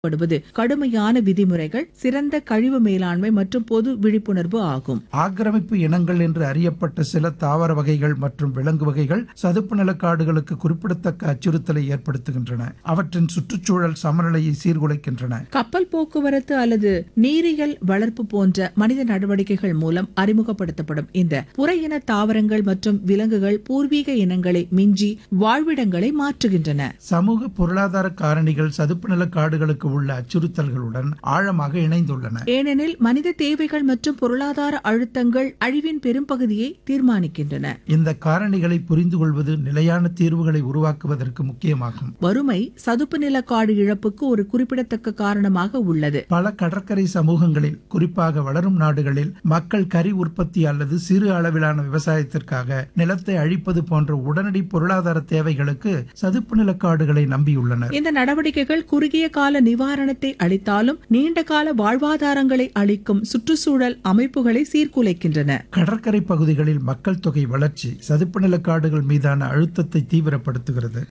படுவது கடுமையான விதிமுறைகள் சிறந்த கழிவு மேலாண்மை மற்றும் பொது விழிப்புணர்வு ஆகும் ஆக்கிரமிப்பு இனங்கள் என்று அறியப்பட்ட சில தாவர வகைகள் மற்றும் விலங்கு வகைகள் சதுப்பு நிலக்காடுகளுக்கு குறிப்பிடத்தக்க அச்சுறுத்தலை ஏற்படுத்துகின்றன அவற்றின் சுற்றுச்சூழல் சமநிலையை சீர்குலைக்கின்றன கப்பல் போக்குவரத்து அல்லது நீரியல் வளர்ப்பு போன்ற மனித நடவடிக்கைகள் மூலம் அறிமுகப்படுத்தப்படும் இந்த புற இன தாவரங்கள் மற்றும் விலங்குகள் பூர்வீக இனங்களை மிஞ்சி வாழ்விடங்களை மாற்றுகின்றன சமூக பொருளாதார காரணிகள் சதுப்பு நிலக்காடுகளுக்கு உள்ள அச்சுறுத்தல்களுடன் ஆழமாக இணைந்துள்ளன ஏனெனில் மனித தேவைகள் மற்றும் பொருளாதார அழுத்தங்கள் அழிவின் பெரும்பகுதியை தீர்மானிக்கின்றன இந்த காரணிகளை புரிந்து கொள்வது நிலையான தீர்வுகளை உருவாக்குவதற்கு முக்கியமாகும் வறுமை சதுப்பு நில காடு இழப்புக்கு ஒரு குறிப்பிடத்தக்க காரணமாக உள்ளது பல கடற்கரை சமூகங்களில் குறிப்பாக வளரும் நாடுகளில் மக்கள் கறி உற்பத்தி அல்லது சிறு அளவிலான விவசாயத்திற்காக நிலத்தை அழிப்பது போன்ற உடனடி பொருளாதார தேவைகளுக்கு சதுப்பு நிலக்காடுகளை நம்பியுள்ளனர் இந்த நடவடிக்கைகள் குறுகிய கால நிவாரணத்தை அளித்தாலும் நீண்ட கால வாழ்வாதாரங்களை அளிக்கும் சுற்றுச்சூழல் அமைப்புகளை சீர்குலைக்கின்றன கடற்கரை பகுதிகளில் மக்கள் தொகை வளர்ச்சி சதுப்பு நிலக்காடுகள் மீதான அழுத்தத்தை தீவிரப்படுத்துகிறது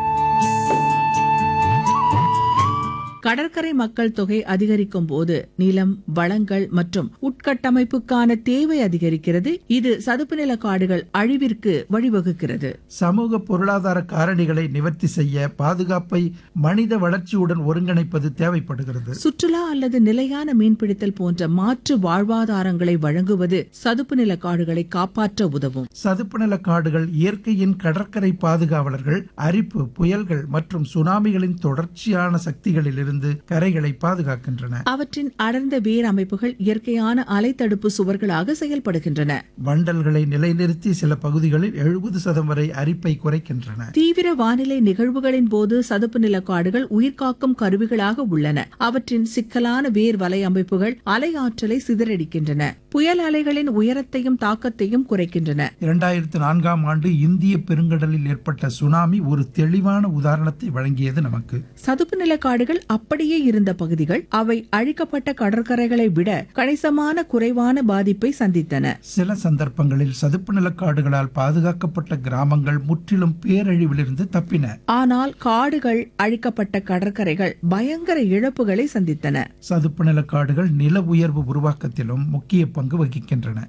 கடற்கரை மக்கள் தொகை அதிகரிக்கும் போது நிலம் வளங்கள் மற்றும் உட்கட்டமைப்புக்கான தேவை அதிகரிக்கிறது இது சதுப்பு நில காடுகள் அழிவிற்கு வழிவகுக்கிறது சமூக பொருளாதார காரணிகளை நிவர்த்தி செய்ய பாதுகாப்பை மனித வளர்ச்சியுடன் ஒருங்கிணைப்பது தேவைப்படுகிறது சுற்றுலா அல்லது நிலையான மீன்பிடித்தல் போன்ற மாற்று வாழ்வாதாரங்களை வழங்குவது சதுப்பு நில காடுகளை காப்பாற்ற உதவும் சதுப்பு நில காடுகள் இயற்கையின் கடற்கரை பாதுகாவலர்கள் அரிப்பு புயல்கள் மற்றும் சுனாமிகளின் தொடர்ச்சியான சக்திகளிலிருந்து கரைகளை பாதுகாக்கின்றன அவற்றின் அடர்ந்த வேர் அமைப்புகள் இயற்கையான அலை தடுப்பு சுவர்களாக செயல்படுகின்றன வண்டல்களை நிலைநிறுத்தி சில பகுதிகளில் எழுபது சதம் வரை அரிப்பை குறைக்கின்றன தீவிர வானிலை நிகழ்வுகளின் போது சதுப்பு நில காடுகள் உயிர்காக்கும் கருவிகளாக உள்ளன அவற்றின் சிக்கலான வேர் வலை அமைப்புகள் அலை ஆற்றலை சிதறடிக்கின்றன புயல் அலைகளின் உயரத்தையும் தாக்கத்தையும் குறைக்கின்றன இரண்டாயிரத்து நான்காம் ஆண்டு இந்திய பெருங்கடலில் ஏற்பட்ட சுனாமி ஒரு தெளிவான உதாரணத்தை வழங்கியது நமக்கு சதுப்பு நில காடுகள் அப்படியே இருந்த பகுதிகள் அவை அழிக்கப்பட்ட கடற்கரைகளை விட கணிசமான குறைவான பாதிப்பை சந்தித்தன சில சந்தர்ப்பங்களில் சதுப்பு நிலக்காடுகளால் பாதுகாக்கப்பட்ட கிராமங்கள் முற்றிலும் பேரழிவிலிருந்து தப்பின ஆனால் காடுகள் அழிக்கப்பட்ட கடற்கரைகள் பயங்கர இழப்புகளை சந்தித்தன சதுப்பு நிலக்காடுகள் நில உயர்வு உருவாக்கத்திலும் முக்கிய பங்கு வகிக்கின்றன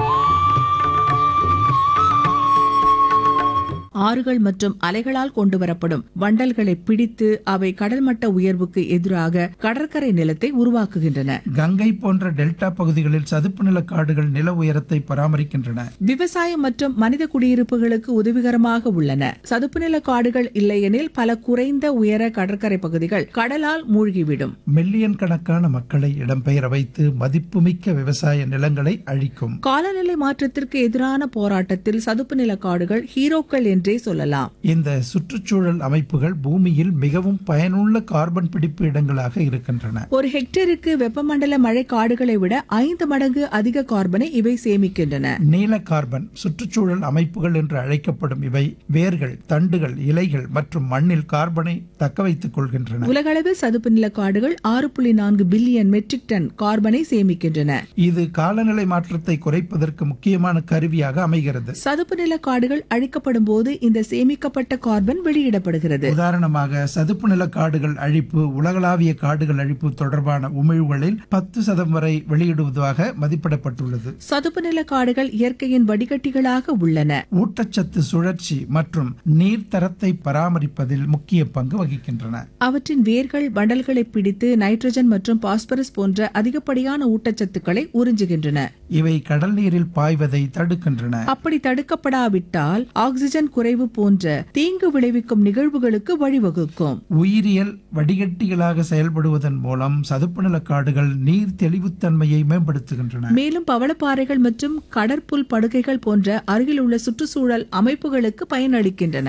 ஆறுகள் மற்றும் அலைகளால் கொண்டுவரப்படும் வண்டல்களை பிடித்து அவை கடல் மட்ட உயர்வுக்கு எதிராக கடற்கரை நிலத்தை உருவாக்குகின்றன கங்கை போன்ற டெல்டா பகுதிகளில் சதுப்பு நிலக்காடுகள் நில உயரத்தை பராமரிக்கின்றன விவசாயம் மற்றும் மனித குடியிருப்புகளுக்கு உதவிகரமாக உள்ளன சதுப்பு நில காடுகள் இல்லையெனில் பல குறைந்த உயர கடற்கரை பகுதிகள் கடலால் மூழ்கிவிடும் மில்லியன் கணக்கான மக்களை இடம்பெயர வைத்து மதிப்புமிக்க விவசாய நிலங்களை அழிக்கும் காலநிலை மாற்றத்திற்கு எதிரான போராட்டத்தில் சதுப்பு நில காடுகள் ஹீரோக்கள் என்றே சொல்லலாம் இந்த சுற்றுச்சூழல் அமைப்புகள் பூமியில் மிகவும் பயனுள்ள கார்பன் பிடிப்பு இடங்களாக இருக்கின்றன ஒரு ஹெக்டேருக்கு வெப்பமண்டல மழை காடுகளை விட ஐந்து மடங்கு அதிக கார்பனை இவை சேமிக்கின்றன நீல கார்பன் சுற்றுச்சூழல் அமைப்புகள் என்று அழைக்கப்படும் இவை வேர்கள் தண்டுகள் இலைகள் மற்றும் மண்ணில் கார்பனை தக்க வைத்துக் கொள்கின்றன உலகளவில் சதுப்பு நில காடுகள் ஆறு புள்ளி நான்கு பில்லியன் மெட்ரிக் டன் கார்பனை சேமிக்கின்றன இது காலநிலை மாற்றத்தை குறைப்பதற்கு முக்கியமான கருவியாக அமைகிறது சதுப்பு நில காடுகள் அழிக்கப்படும் போது இந்த சேமிக்கப்பட்ட கார்பன் வெளியிடப்படுகிறது உதாரணமாக சதுப்பு நில காடுகள் அழிப்பு உலகளாவிய காடுகள் அழிப்பு தொடர்பான உமிழ்வுகளில் பத்து சதம் வரை வெளியிடுவதாக மதிப்பிடப்பட்டுள்ளது சதுப்பு நில காடுகள் இயற்கையின் வடிகட்டிகளாக உள்ளன ஊட்டச்சத்து சுழற்சி மற்றும் நீர்த்தரத்தை பராமரிப்பதில் முக்கிய பங்கு வகிக்கின்றன அவற்றின் வேர்கள் வண்டல்களை பிடித்து நைட்ரஜன் மற்றும் பாஸ்பரஸ் போன்ற அதிகப்படியான ஊட்டச்சத்துக்களை உறிஞ்சுகின்றன இவை கடல் நீரில் பாய்வதை தடுக்கின்றன அப்படி தடுக்கப்படாவிட்டால் ஆக்சிஜன் குறைவு போன்ற தீங்கு விளைவிக்கும் நிகழ்வுகளுக்கு வழிவகுக்கும் உயிரியல் வடிகட்டிகளாக செயல்படுவதன் மூலம் சதுப்பு நில காடுகள் நீர் தெளிவுத்தன்மையை மேம்படுத்துகின்றன மேலும் பவளப்பாறைகள் மற்றும் கடற்புல் படுகைகள் போன்ற அருகிலுள்ள சுற்றுச்சூழல் அமைப்புகளுக்கு பயனளிக்கின்றன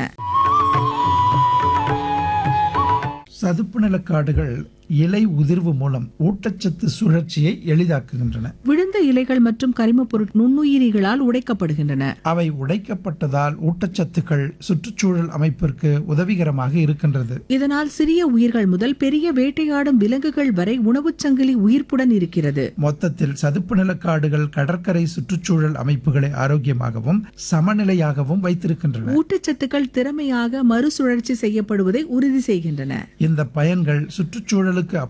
சதுப்பு நில காடுகள் இலை உதிர்வு மூலம் ஊட்டச்சத்து சுழற்சியை எளிதாக்குகின்றன விழுந்த இலைகள் மற்றும் கரிமப் பொருட் நுண்ணுயிரிகளால் உடைக்கப்படுகின்றன அவை உடைக்கப்பட்டதால் ஊட்டச்சத்துக்கள் சுற்றுச்சூழல் அமைப்பிற்கு உதவிகரமாக இருக்கின்றது இதனால் சிறிய உயிர்கள் முதல் பெரிய வேட்டையாடும் விலங்குகள் வரை உணவுச் சங்கிலி உயிர்ப்புடன் இருக்கிறது மொத்தத்தில் சதுப்பு நிலக்காடுகள் கடற்கரை சுற்றுச்சூழல் அமைப்புகளை ஆரோக்கியமாகவும் சமநிலையாகவும் வைத்திருக்கின்றன ஊட்டச்சத்துக்கள் திறமையாக மறுசுழற்சி செய்யப்படுவதை உறுதி செய்கின்றன இந்த பயன்கள் சுற்றுச்சூழலுக்கு